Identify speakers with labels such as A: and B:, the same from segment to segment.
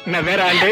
A: నవ్వేరా అండి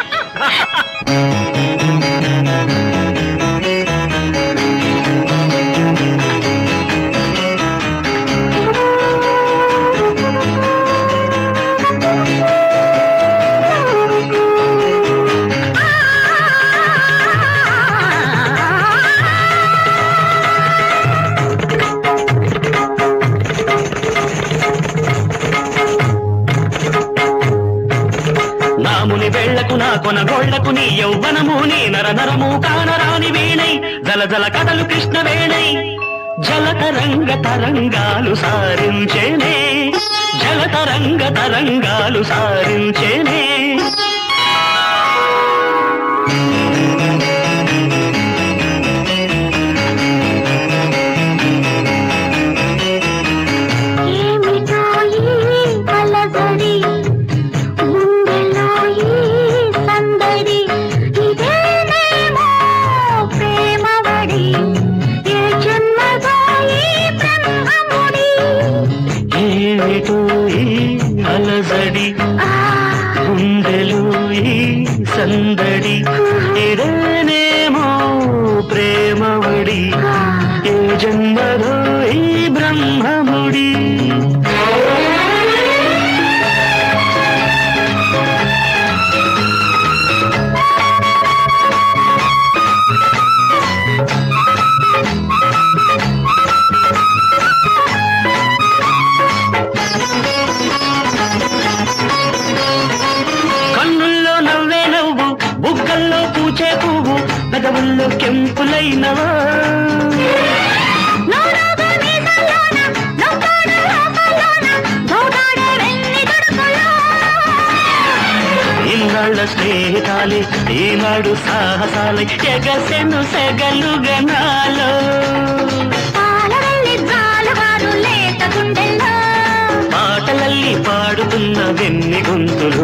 B: నాముని వేళ్లకు నా కొనగోళ్లకు నీ యౌవనము నీ నర నరము కానరాని వేణై జల జల కథలు కృష్ణ వేణై జలతరంగ తరంగాలు సారించేనే జలతరంగ తరంగాలు సారించేనే
C: ఏమిటో ఈ అలజడి గుండెలో ఈ సందడి ఇదేనేమో ప్రేమవడి ఏ జన్మదో ఈ బ్రహ్మముడి
B: ఏమిటో ఈ అలజడి
C: ఆ
B: గుండెలు ఈ సందడి ఇదేనేమో ప్రేమవడి ఏ జన్మలో ఈ బ్రహ్మముడి కన్నుల్లో నవ్వే నవ్వు బుగ్గల్లో పూచే పువ్వు పెదవుల్లో కెంపులైనవా
C: నోరాగా మీసాలోన నవ్వాడ లోపలోన గోగాడే వెన్ని తడుకులో
B: ఇన్నాళ్ళ స్నేహితాలే ఈనాడు సాహసాలే ఎగసెను సెగలు గనాలో
C: పాలవెల్లి జాలువారు లేత గుండెల్లో
B: పాటలల్లి పాడుతున్న వెన్ని గొంతులు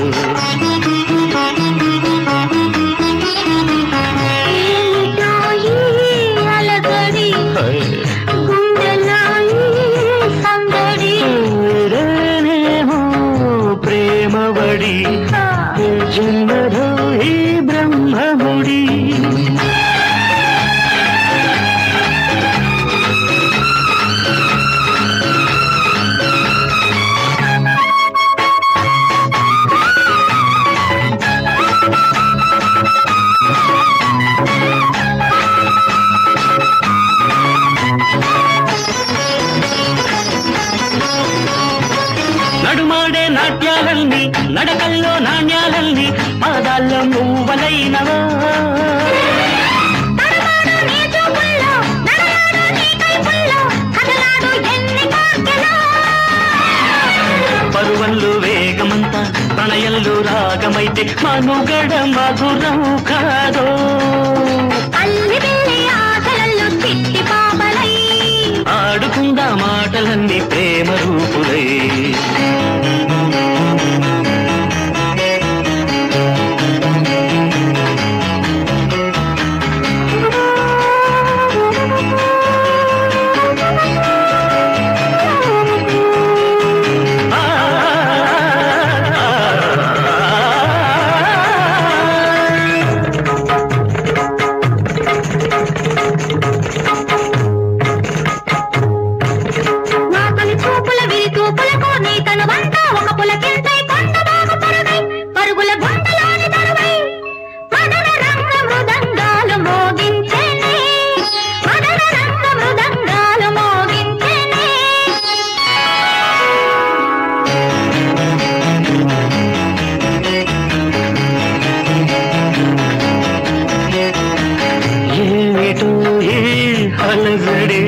C: ఏమిటో ఈ అలజడి గుండెలో ఈ సందడి
B: ఊరేనేమో ప్రేమవడి ఏ జన్మలో ఈ బ్రహ్మముడి నడుమాడే నాట్యాలల్ని నడకల్లో నాణ్యాలల్ని పాదాల్లో నువ్వలైనవా
C: తడబాడు నీ చూపుల్లో నడయాడు నీ కైపుల్లో కదలాడు ఎన్ని కాకెలో
B: పరువల్లు వేగమంతా ప్రణయంలో రాగమైతే మనుగడ మధురం కాదో
C: అల్లి బిల్లి ఆశలల్లో చిట్టి పాపలై
B: ఆడుకుందా మాటలన్నీ ప్రేమ రూపులై ఆ,
C: నా తొలి చూపుల విరి చూపులకు నీ తనువంతా ఒక పులకింతై కొండ బాగు పరుగై పరుగుల గుండెలోని తరువై మదన రంగ మృదంగాలు మోగించెనే మదన రంగ మృదంగాలు మోగించెనే
B: ఏమిటో ఈ అలజడి